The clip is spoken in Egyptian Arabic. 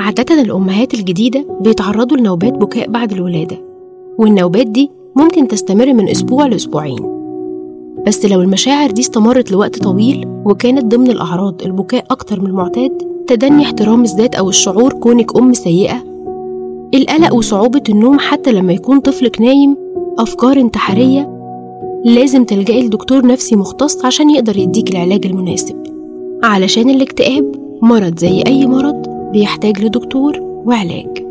عادة الأمهات الجديدة بيتعرضوا لنوبات بكاء بعد الولادة والنوبات دي ممكن تستمر من أسبوع لأسبوعين بس لو المشاعر دي استمرت لوقت طويل وكانت ضمن الأعراض البكاء أكتر من المعتاد تدني احترام الذات أو الشعور كونك أم سيئة القلق وصعوبة النوم حتى لما يكون طفلك نايم أفكار انتحارية لازم تلجئي لدكتور نفسي مختص عشان يقدر يديك العلاج المناسب علشان الاكتئاب مرض زي أي مرض بيحتاج لدكتور وعلاج